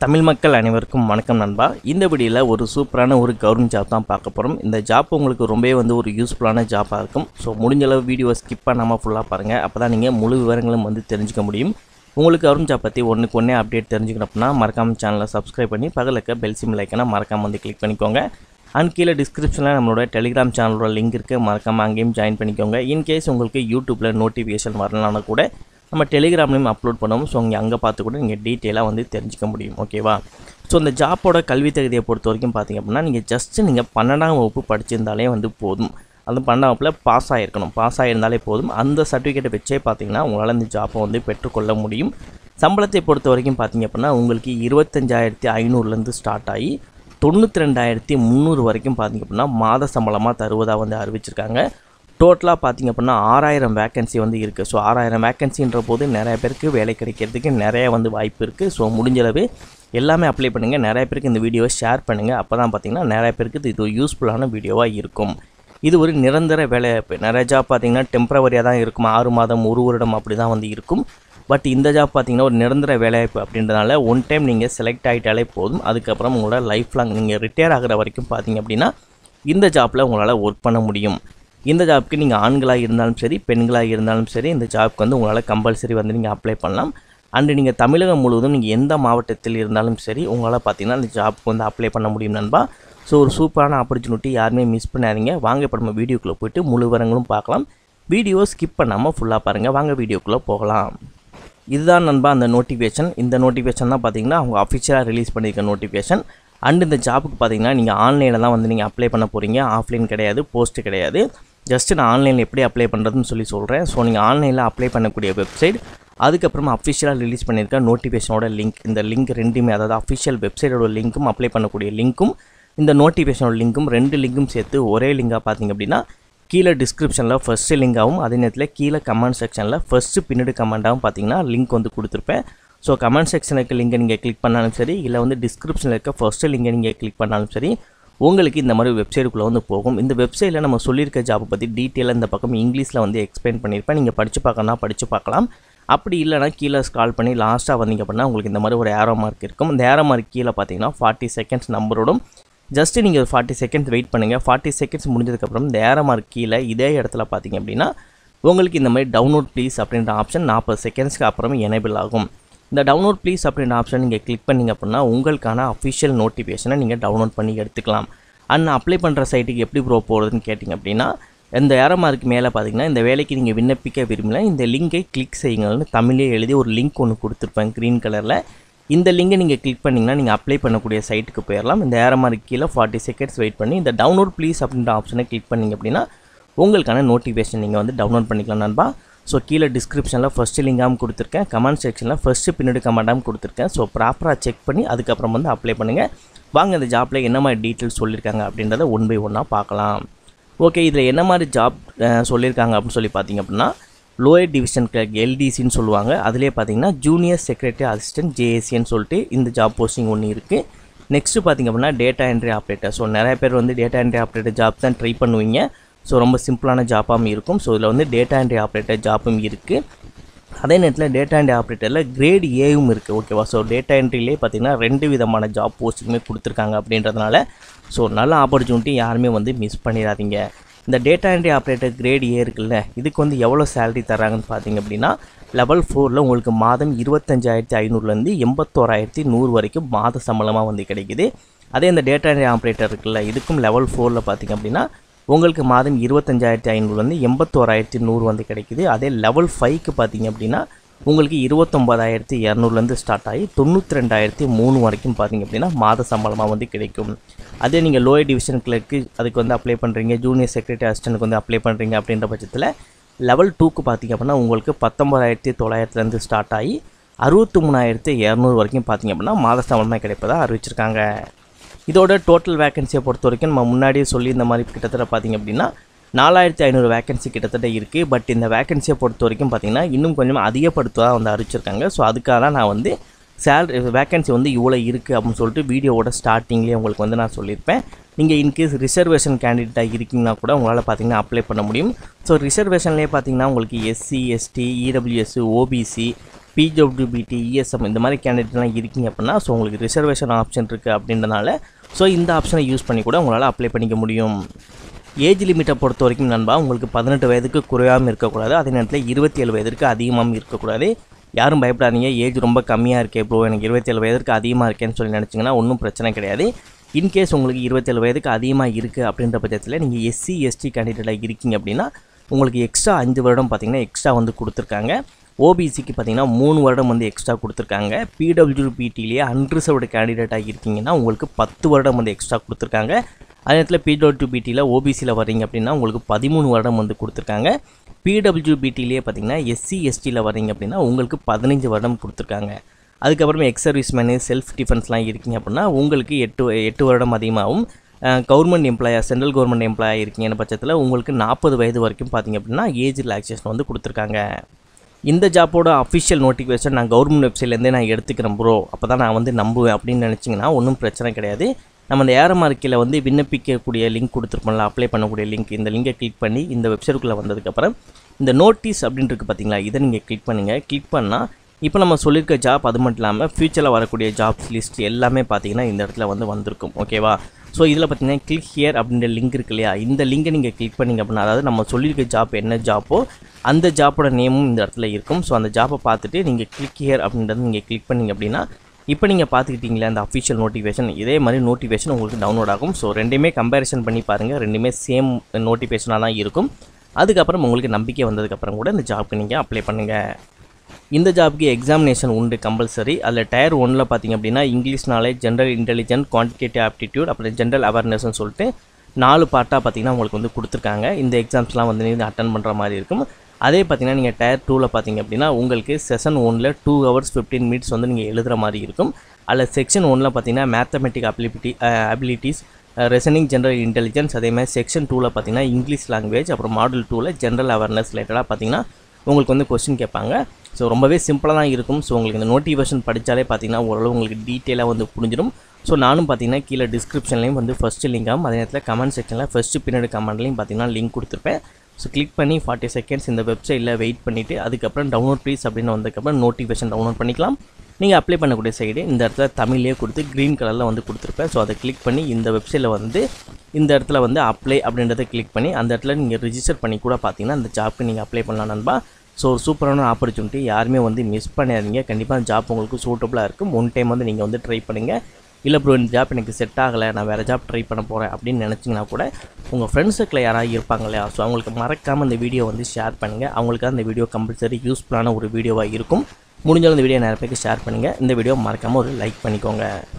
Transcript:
தமிழ் மக்கள் அனைவருக்கும் வணக்கம் நண்பா இந்த வீடியோவில் ஒரு சூப்பரான ஒரு கவர்மெண்ட் ஜாப் தான் பார்க்க போகிறோம் இந்த ஜாப் உங்களுக்கு ரொம்பவே வந்து ஒரு யூஸ்ஃபுல்லான ஜாப்பாக இருக்கும் ஸோ முடிஞ்ச அளவு வீடியோ ஸ்கிப் பண்ணாமல் ஃபுல்லாக பாருங்கள் அப்போ தான் நீங்கள் முழு விவரங்களும் வந்து தெரிஞ்சுக்க முடியும் உங்களுக்கு கவர்மெண்ட் ஜாப் பற்றி ஒன்றுக்கு ஒன்றே அப்டேட் தெரிஞ்சுக்கணும் அப்படின்னா மறக்காம சேனலை சப்ஸ்கிரைப் பண்ணி பக்கத்தில் இருக்க பெல் சிம் லைக்கனை மறக்காம வந்து கிளிக் பண்ணிக்கோங்க அண்ட் கீழே டிஸ்கிரிப்ஷனில் நம்மளோட டெலிகிராம் சேனலோட லிங்க் இருக்குது மறக்காமல் அங்கேயும் ஜாயின் பண்ணிக்கோங்க இன்கேஸ் உங்களுக்கு யூடியூப்பில் நோட்டிஃபிகேஷன் வரலனாலும் கூட நம்ம டெலிகிராம்லேயும் அப்லோட் பண்ணுவோம் ஸோ இங்கே அங்கே பார்த்து கூட நீங்கள் டீட்டெயிலாக வந்து தெரிஞ்சுக்க முடியும் ஓகேவா ஸோ இந்த ஜாப்போட கல்வி தகுதியை பொறுத்த வரைக்கும் பார்த்தீங்க அப்படின்னா நீங்கள் ஜஸ்ட்டு நீங்கள் பன்னெண்டாம் வகுப்பு படிச்சிருந்தாலே வந்து போதும் அந்த பன்னெண்டாம் வகுப்பில் பாஸ் ஆகிருக்கணும் பாஸ் ஆகியிருந்தாலே போதும் அந்த சர்டிஃபிகேட்டை வச்சே பார்த்தீங்கன்னா உங்களால் இந்த ஜாப்பை வந்து பெற்றுக்கொள்ள முடியும் சம்பளத்தை பொறுத்த வரைக்கும் பார்த்தீங்க அப்படின்னா உங்களுக்கு இருபத்தஞ்சாயிரத்தி ஐநூறுலேருந்து ஸ்டார்ட் ஆகி தொண்ணூற்றி ரெண்டாயிரத்தி முந்நூறு வரைக்கும் பார்த்தீங்க அப்படின்னா மாத சம்பளமாக தருவதாக வந்து அறிவிச்சிருக்காங்க டோட்டலாக பார்த்தீங்க அப்படின்னா ஆறாயிரம் வேக்கன்சி வந்து இருக்குது ஸோ ஆறாயிரம் வேக்கன்சின்ற போது நிறைய பேருக்கு வேலை கிடைக்கிறதுக்கு நிறைய வந்து வாய்ப்பு இருக்குது ஸோ முடிஞ்சளவு எல்லாமே அப்ளை பண்ணுங்கள் நிறைய பேருக்கு இந்த வீடியோவை ஷேர் பண்ணுங்கள் அப்போ தான் பார்த்தீங்கன்னா நிறைய பேருக்கு இது இது யூஸ்ஃபுல்லான வீடியோவாக இருக்கும் இது ஒரு நிரந்தர வேலைவாய்ப்பு நிறைய ஜாப் பார்த்தீங்கன்னா டெம்பரவரியாக தான் இருக்கும் ஆறு மாதம் ஒரு வருடம் அப்படி தான் வந்து இருக்கும் பட் இந்த ஜாப் பார்த்தீங்கன்னா ஒரு நிரந்தர வேலைவாய்ப்பு அப்படின்றதுனால ஒன் டைம் நீங்கள் செலக்ட் ஆகிட்டாலே போதும் அதுக்கப்புறம் உங்களோட லைஃப் லாங் நீங்கள் ரிட்டையர் ஆகிற வரைக்கும் பார்த்தீங்க அப்படின்னா இந்த ஜாப்பில் உங்களால் ஒர்க் பண்ண முடியும் இந்த ஜாப்க்கு நீங்கள் ஆண்களாக இருந்தாலும் சரி பெண்களாக இருந்தாலும் சரி இந்த ஜாப்க்கு வந்து உங்களால் கம்பல்சரி வந்து நீங்கள் அப்ளை பண்ணலாம் அண்டு நீங்கள் தமிழகம் முழுவதும் நீங்கள் எந்த மாவட்டத்தில் இருந்தாலும் சரி உங்களால் பார்த்தீங்கன்னா இந்த ஜாப்க்கு வந்து அப்ளை பண்ண முடியும் நண்பா ஸோ ஒரு சூப்பரான ஆப்பர்ச்சுனிட்டி யாருமே மிஸ் பண்ணாதீங்க வாங்க இப்போ நம்ம வீடியோக்குள்ளே போயிட்டு முழு விவரங்களும் பார்க்கலாம் வீடியோ ஸ்கிப் பண்ணாமல் ஃபுல்லாக பாருங்கள் வாங்க வீடியோக்குள்ளே போகலாம் இதுதான் நண்பா அந்த நோட்டிஃபிகேஷன் இந்த நோட்டிஃபிகேஷன் தான் பார்த்தீங்கன்னா அவங்க அஃபிஷியலாக ரிலீஸ் பண்ணியிருக்க நோட்டிஃபிகேஷன் அண்ட் இந்த ஜாப்புக்கு பார்த்தீங்கன்னா நீங்கள் ஆன்லைனில் தான் வந்து நீங்கள் அப்ளை பண்ண போகிறீங்க ஆஃப்லைன் கிடையாது போஸ்ட்டு கிடையாது ஜஸ்ட்டு நான் ஆன்லைனில் எப்படி அப்ளை பண்ணுறதுன்னு சொல்லி சொல்கிறேன் ஸோ நீங்கள் ஆன்லைனில் அப்ளை பண்ணக்கூடிய வெப்சைட் அதுக்கப்புறமா அஃபிஷியலாக ரிலீஸ் பண்ணியிருக்க நோட்டிஃபிகேஷனோட லிங்க் இந்த லிங்க் ரெண்டுமே அதாவது அஃபிஷியல் வெப்சைட்டோட லிங்க்கும் அப்ளை பண்ணக்கூடிய லிங்க்கும் இந்த நோட்டிஃபிகேஷனோட லிங்க்கும் ரெண்டு லிங்க்கும் சேர்த்து ஒரே லிங்காக பார்த்தீங்க அப்படின்னா கீழே டிஸ்கிரிப்ஷனில் ஃபஸ்ட்டு லிங்காகவும் அதே நேரத்தில் கீழே கமெண்ட் செக்ஷனில் ஃபஸ்ட்டு பின்னாடி கமெண்ட்டாகவும் பார்த்தீங்கன்னா லிங்க் வந்து கொடுத்துருப்பேன் ஸோ கமெண்ட் செக்ஷனுக்கு லிங்கை நீங்கள் கிளிக் பண்ணாலும் சரி இல்லை வந்து டிஸ்கிரிப்ஷனில் இருக்க ஃபஸ்ட்டு லிங்கை நீங்கள் கிளிக் பண்ணாலும் சரி உங்களுக்கு இந்த மாதிரி வெப்சைட்டுக்குள்ளே வந்து போகும் இந்த வெப்சைட்டில் நம்ம சொல்லியிருக்க ஜாப்பை பற்றி டீட்டெயிலாக இந்த பக்கம் இங்கிலீஷில் வந்து எக்ஸ்பிளைன் பண்ணியிருப்பேன் நீங்கள் படித்து பார்க்கணும்னா படித்து பார்க்கலாம் அப்படி இல்லைனா கீழே ஸ்கால் பண்ணி லாஸ்ட்டாக வந்தீங்க அப்படின்னா உங்களுக்கு இந்த மாதிரி ஒரு ஏரோ மார்க் இருக்கும் இந்த ஏரோ மார்க் கீழே பார்த்தீங்கன்னா ஃபார்ட்டி செகண்ட்ஸ் நம்பரோடும் ஜஸ்ட்டு நீங்கள் ஃபார்ட்டி செகண்ட்ஸ் வெயிட் பண்ணுங்கள் ஃபார்ட்டி செகண்ட்ஸ் முடிஞ்சதுக்கப்புறம் இந்த ஏரோ மார்க் கீழே இதே இடத்துல பார்த்தீங்க அப்படின்னா உங்களுக்கு இந்த மாதிரி டவுன்லோட் ப்ளீஸ் அப்படின்ற ஆப்ஷன் நாற்பது செகண்ட்ஸ்க்கு அப்புறம் எனேபிள் ஆகும் இந்த டவுன்லோட் ப்ளீஸ் அப்படின்ற ஆப்ஷன் நீங்கள் கிளிக் பண்ணிங்க அப்படின்னா உங்களுக்கான அஃபிஷியல் நோட்டிஃபிகேஷனை நீங்கள் டவுன்லோட் பண்ணி எடுத்துக்கலாம் அண்ட் அப்ளை பண்ணுற சைட்டுக்கு எப்படி ப்ரோ போகிறதுன்னு கேட்டிங்க அப்படின்னா இந்த ஏரமாருக்கு மேலே பார்த்தீங்கன்னா இந்த வேலைக்கு நீங்கள் விண்ணப்பிக்க விரும்பல இந்த லிங்கை கிளிக் செய்யுங்கள்னு தமிழே எழுதி ஒரு லிங்க் ஒன்று கொடுத்துருப்பேன் க்ரீன் கலரில் இந்த லிங்கை நீங்கள் கிளிக் பண்ணிங்கன்னா நீங்கள் அப்ளை பண்ணக்கூடிய சைட்டுக்கு போயிடலாம் இந்த ஏரமாருக்கு கீழே ஃபார்ட்டி செகண்ட்ஸ் வெயிட் பண்ணி இந்த டவுன்லோட் ப்ளீஸ் அப்படின்ற ஆப்ஷனை கிளிக் பண்ணிங்க அப்படின்னா உங்களுக்கான நோட்டிஃபிகேஷன் நீங்கள் வந்து டவுன்லோட் பண்ணிக்கலாம் நண்பா ஸோ கீழே டிஸ்கிரிப்ஷனில் ஃபஸ்ட்டு லிங்காகவும் கொடுத்துருக்கேன் கமெண்ட் செக்ஷனில் ஃபஸ்ட்டு பின்னாடி கமெண்டாகவும் கொடுத்துருக்கேன் ஸோ ப்ராப்பராக செக் பண்ணி அதுக்கப்புறம் வந்து அப்ளை பண்ணுங்கள் வாங்க இந்த ஜாப்பில் என்ன மாதிரி டீட்டெயில்ஸ் சொல்லியிருக்காங்க அப்படின்றத ஒன் பை ஒன்னாக பார்க்கலாம் ஓகே இதில் என்ன மாதிரி ஜாப் சொல்லியிருக்காங்க அப்படின்னு சொல்லி பார்த்தீங்க அப்படின்னா லோயர் டிவிஷன் கிளர்க் எல்டிசின்னு சொல்லுவாங்க அதிலே பார்த்தீங்கன்னா ஜூனியர் செக்ரட்டரி அசிஸ்டன்ட் ஜேஏசின்னு சொல்லிட்டு இந்த ஜாப் போஸ்டிங் ஒன்று இருக்குது நெக்ஸ்ட்டு பார்த்திங்க அப்படின்னா டேட்டா என்ட்ரி ஆப்ரேட்டர் ஸோ நிறைய பேர் வந்து டேட்டா என்ட்ரி ஆப்ரேட்டர் ஜாப் தான் ட்ரை பண்ணுவீங்க ஸோ ரொம்ப சிம்பிளான ஜாப்பாகவும் இருக்கும் ஸோ இதில் வந்து டேட்டா என்ட்ரி ஆப்ரேட்டர் ஜாப்பும் இருக்குது அதே நேரத்தில் டேட்டா என்ட்ரி ஆப்ரேட்டரில் கிரேட் ஏவும் இருக்குது ஓகேவா ஸோ டேட்டா என்ட்ரிலே பார்த்திங்கன்னா ரெண்டு விதமான ஜாப் போஸ்ட்டுமே கொடுத்துருக்காங்க அப்படின்றதுனால ஸோ நல்ல ஆப்பர்ச்சுனிட்டி யாருமே வந்து மிஸ் பண்ணிடாதீங்க இந்த data entry operator grade A இருக்குல்ல இதுக்கு வந்து எவ்வளோ சேலரி தராங்கன்னு பார்த்தீங்க அப்படின்னா லெவல் ஃபோரில் உங்களுக்கு மாதம் இருபத்தஞ்சாயிரத்தி ஐநூறுலேருந்து எண்பத்தோராயிரத்தி நூறு வரைக்கும் மாத சம்பளமாக வந்து கிடைக்குது அதே இந்த டேட்டா என்ட்ரி ஆப்ரேட்டர் இருக்குல்ல இதுக்கும் லெவல் ஃபோரில் பார்த்திங்க அப்படின்னா உங்களுக்கு மாதம் இருபத்தஞ்சாயிரத்தி ஐநூறுலேருந்து எண்பத்தோராயிரத்தி நூறு வந்து கிடைக்குது அதே லெவல் ஃபைவ்க்கு பார்த்தீங்க அப்படின்னா உங்களுக்கு இருபத்தொம்பதாயிரத்தி இரநூறுலேருந்து ஸ்டார்ட் ஆகி தொண்ணூற்றி ரெண்டாயிரத்தி மூணு வரைக்கும் பார்த்தீங்க அப்படின்னா மாத சம்பளமாக வந்து கிடைக்கும் அதே நீங்கள் லோயர் டிவிஷன் கிளர்க்கு அதுக்கு வந்து அப்ளை பண்ணுறீங்க ஜூனியர் செக்ரட்டரி அசிஸ்டன்ட்க்கு வந்து அப்ளை பண்ணுறீங்க அப்படின்ற பட்சத்தில் லெவல் டூக்கு பார்த்தீங்க அப்படின்னா உங்களுக்கு பத்தொம்பதாயிரத்தி தொள்ளாயிரத்துலேருந்து ஸ்டார்ட் ஆகி அறுபத்தி மூணாயிரத்தி இரநூறு வரைக்கும் பார்த்தீங்க அப்படின்னா மாத சம்பளமாக கிடைப்பதாக அறிவிச்சிருக்காங்க இதோட டோட்டல் வேக்கன்சியை பொறுத்த வரைக்கும் நம்ம முன்னாடியே சொல்லி இந்த மாதிரி கிட்டத்தட்ட பார்த்திங்க அப்படின்னா நாலாயிரத்தி ஐநூறு வேக்கன்சி கிட்டத்தட்ட இருக்குது பட் இந்த வேக்கன்சியை பொறுத்த வரைக்கும் பார்த்திங்கன்னா இன்னும் கொஞ்சம் அதிகப்படுத்துவதாக வந்து அறிவிச்சிருக்காங்க ஸோ அதுக்காக தான் நான் வந்து சேலரி வேக்கன்சி வந்து இவ்வளோ இருக்குது அப்படின்னு சொல்லிட்டு வீடியோவோட ஸ்டார்டிங்லேயே உங்களுக்கு வந்து நான் சொல்லியிருப்பேன் நீங்கள் இன்கேஸ் ரிசர்வேஷன் கேண்டிடேட்டாக இருக்கீங்கன்னா கூட உங்களால் பார்த்தீங்கன்னா அப்ளை பண்ண முடியும் ஸோ ரிசர்வேஷன்லேயே பார்த்தீங்கன்னா உங்களுக்கு SC ST EWS OBC PWBD ESM இந்த மாதிரி கேண்டிடேட்லாம் இருக்கீங்க அப்படின்னா ஸோ உங்களுக்கு ரிசர்வேஷன் ஆப்ஷன் இருக்குது அப்படின்றனால ஸோ இந்த ஆப்ஷனை யூஸ் பண்ணி கூட உங்களால் அப்ளை பண்ணிக்க முடியும் ஏஜ் லிமிட்டை பொறுத்த வரைக்கும் நண்பா உங்களுக்கு பதினெட்டு வயதுக்கு குறையாமல் இருக்கக்கூடாது அதே நேரத்தில் இருபத்தி ஏழு வயதிற்கு அதிகமாகவும் இருக்கக்கூடாது யாரும் பயப்படாதீங்க ஏஜ் ரொம்ப கம்மியாக இருக்கே ப்ரோ எனக்கு இருபத்தேழு வயதுக்கு அதிகமாக இருக்கேன்னு சொல்லி நினச்சிங்கன்னா ஒன்றும் பிரச்சனை கிடையாது இன்கேஸ் உங்களுக்கு இருபத்தேழு வயதுக்கு அதிகமாக இருக்குது அப்படின்ற பட்சத்தில் நீங்கள் எஸ்சி எஸ்டி கேண்டிடேட்டாக இருக்கீங்க அப்படின்னா உங்களுக்கு எக்ஸ்ட்ரா அஞ்சு வருடம் பார்த்தீங்கன்னா எக்ஸ்ட்ரா வந்து கொடுத்துருக்காங்க ஓபிசிக்கு பார்த்தீங்கன்னா மூணு வருடம் வந்து எக்ஸ்ட்ரா கொடுத்துருக்காங்க பிடபிள்யூபிடிலேயே அன்ரிசர்வ்டு கேண்டிடேட்டாக இருக்கீங்கன்னா உங்களுக்கு பத்து வருடம் வந்து எக்ஸ்ட்ரா கொடுத்துருக்காங்க அதே நேரத்தில் பிடபிள்யூபிடியில் ஓபிசியில் வர்றீங்க அப்படின்னா உங்களுக்கு பதிமூணு வருடம் வந்து கொடுத்துருக்காங்க பிடபிள்யூபிடிலேயே பார்த்தீங்கன்னா எஸ்சி எஸ்டியில் வர்றீங்க அப்படின்னா உங்களுக்கு பதினஞ்சு வருடம் கொடுத்துருக்காங்க அதுக்கப்புறமா எக்ஸ் சர்வீஸ்மேனு செல்ஃப் டிஃபென்ஸ்லாம் இருக்கீங்க அப்படின்னா உங்களுக்கு எட்டு எட்டு வருடம் அதிகமாகவும் கவர்மெண்ட் எம்ப்ளாயாக சென்ட்ரல் கவர்மெண்ட் எம்ப்ளாயாக இருக்கீங்கன்னு பட்சத்தில் உங்களுக்கு நாற்பது வயது வரைக்கும் பார்த்தீங்க அப்படின்னா ஏஜ் ரிலாக்ஸேஷன் வந்து கொடுத்துருக்காங்க இந்த ஜாப்போட அஃபிஷியல் நோட்டிஃபிகேஷன் நான் கவர்மெண்ட் வெப்சைட்லேருந்தே நான் எடுத்துக்கிறேன் ப்ரோ அப்போ தான் நான் வந்து நம்புவேன் அப்படின்னு நினச்சிங்கன்னா ஒன்றும் பிரச்சனை கிடையாது நம்ம இந்த ஏற மார்க்கில் வந்து விண்ணப்பிக்கக்கூடிய லிங்க் கொடுத்துருப்போம்ல அப்ளை பண்ணக்கூடிய லிங்க் இந்த லிங்கை கிளிக் பண்ணி இந்த வெப்சைட்டுக்குள்ளே வந்ததுக்கப்புறம் இந்த நோட்டீஸ் அப்படின்னு இருக்குது பார்த்தீங்களா இதை நீங்கள் கிளிக் பண்ணுங்கள் கிளிக் பண்ணால் இப்போ நம்ம சொல்லியிருக்க ஜாப் அது மட்டும் இல்லாமல் ஃப்யூச்சரில் வரக்கூடிய ஜாப்ஸ் லிஸ்ட் எல்லாமே பார்த்தீங்கன்னா இந்த இடத்துல வந்து வந்திருக்கும் ஓகேவா ஸோ இதில் பார்த்தீங்கன்னா கிளிக் ஹியர் அப்படின்ற லிங்க் இருக்கு இல்லையா இந்த லிங்கை நீங்கள் கிளிக் பண்ணிங்க அப்படின்னா அதாவது நம்ம சொல்லியிருக்க ஜாப் என்ன ஜாப்போ அந்த ஜாப்போட நேமும் இந்த இடத்துல இருக்கும் ஸோ அந்த ஜாப்பை பார்த்துட்டு நீங்கள் கிளிக் ஹியர் அப்படின்றத நீங்கள் கிளிக் பண்ணிங்க அப்படின்னா இப்போ நீங்கள் பார்த்துக்கிட்டீங்களே அந்த அஃபிஷியல் நோட்டிஃபிகேஷன் இதே மாதிரி நோட்டிஃபிகேஷன் உங்களுக்கு டவுன்லோட் ஆகும் ஸோ ரெண்டுமே கம்பேரிசன் பண்ணி பாருங்கள் ரெண்டுமே சேம் நோட்டிஃபிகேஷனாக தான் இருக்கும் அதுக்கப்புறம் உங்களுக்கு நம்பிக்கை வந்ததுக்கப்புறம் கூட இந்த ஜாப்க்கு நீங்கள் அப்ளை பண்ணுங்கள் இந்த ஜாப்க்கு எக்ஸாமினேஷன் உண்டு கம்பல்சரி அதில் டயர் ஒன்னில் பார்த்தீங்க அப்படின்னா English knowledge general intelligent quantitative aptitude அப்புறம் ஜென்ரல் அவேர்னஸ்னு சொல்லிட்டு நாலு பார்ட்டாக பார்த்தீங்கன்னா உங்களுக்கு வந்து கொடுத்துருக்காங்க இந்த எக்ஸாம்ஸ்லாம் வந்து நீங்கள் அட்டன் பண்ணுற மாதிரி இருக்கும் அதே பார்த்தீங்கன்னா நீங்கள் டயர் டூவில் பார்த்தீங்க அப்படின்னா உங்களுக்கு செஷன் ஒனில் டூ ஹவர்ஸ் ஃபிஃப்டீன் மினிட்ஸ் வந்து நீங்கள் எழுதுகிற மாதிரி இருக்கும் அதில் செக்ஷன் ஒனில் பார்த்தீங்கன்னா mathematic ability abilities reasoning general intelligence அதே மாதிரி செக்ஷன் டூவில் பார்த்தீங்கன்னா இங்கிலீஷ் லாங்குவேஜ் அப்புறம் மாடல் டூவில் ஜென்ரல் அவேர்னஸ் ரிலேட்டடாக பார்த்தீங்கன்னா உங்களுக்கு வந்து கொஸ்டின் கேட்பாங்க ஸோ ரொம்பவே சிம்பிளாக தான் இருக்கும் ஸோ உங்களுக்கு இந்த நோட்டிஃபிகேஷன் படித்தாலே பார்த்தீங்கன்னா ஓரளவு உங்களுக்கு டீட்டெயிலாக வந்து புரிஞ்சிடும் ஸோ நானும் பார்த்தீங்கன்னா கீழே டிஸ்கிரிப்ஷன்லேயும் வந்து ஃபஸ்ட்டு லிங்காகவும் அதே நேரத்தில் கமெண்ட் செக்ஷனில் ஃபஸ்ட்டு பின்னாடி கமெண்ட்லையும் பார்த்தீங்கன்னா லிங்க் கொடுத்துருப்பேன் ஸோ கிளிக் பண்ணி ஃபார்ட்டி செகண்ட்ஸ் இந்த வெப்சைட்டில் வெயிட் பண்ணிவிட்டு அதுக்கப்புறம் டவுன்லோட் ப்ளீஸ் அப்படின்னு வந்ததுக்கப்புறம் நோட்டிஃபிகேஷன் டவுன்லோட் பண்ணிக்கலாம் நீங்கள் அப்ளை பண்ணக்கூடிய சைடு இந்த இடத்துல தமிழ்லேயே கொடுத்து க்ரீன் கலரில் வந்து கொடுத்துருப்பேன் ஸோ அதை கிளிக் பண்ணி இந்த வெப்சைட்டில் வந்து இந்த இடத்துல வந்து அப்ளை அப்படின்றத கிளிக் பண்ணி அந்த இடத்துல நீங்கள் ரிஜிஸ்டர் பண்ணி கூட பார்த்தீங்கன்னா அந்த ஜாப்க்கு நீங்கள் அப்ளை பண்ணலாம் நண்பா ஸோ ஒரு சூப்பரான ஆப்பர்ச்சுனிட்டி யாருமே வந்து மிஸ் பண்ணிடாதீங்க கண்டிப்பாக ஜாப் உங்களுக்கு சூட்டபுளாக இருக்கும் ஒன் டைம் வந்து நீங்கள் வந்து ட்ரை பண்ணுங்கள் இல்லை ப்ரோ இந்த ஜாப் எனக்கு செட் ஆகலை நான் வேறு ஜாப் ட்ரை பண்ண போகிறேன் அப்படின்னு நினச்சிங்கன்னா கூட உங்கள் ஃப்ரெண்ட்ஸ் சர்க்கிளில் யாராவது இருப்பாங்க இல்லையா ஸோ அவங்களுக்கு மறக்காமல் இந்த வீடியோ வந்து ஷேர் பண்ணுங்கள் அவங்களுக்காக இந்த வீடியோ கம்பல்சரி யூஸ்ஃபுல்லான ஒரு வீடியோவாக இருக்கும் முடிஞ்சாலும் இந்த வீடியோ நிறைய பேருக்கு ஷேர் பண்ணுங்கள் இந்த வீடியோ மறக்காமல் ஒரு லைக் பண்ணிக்கோங்க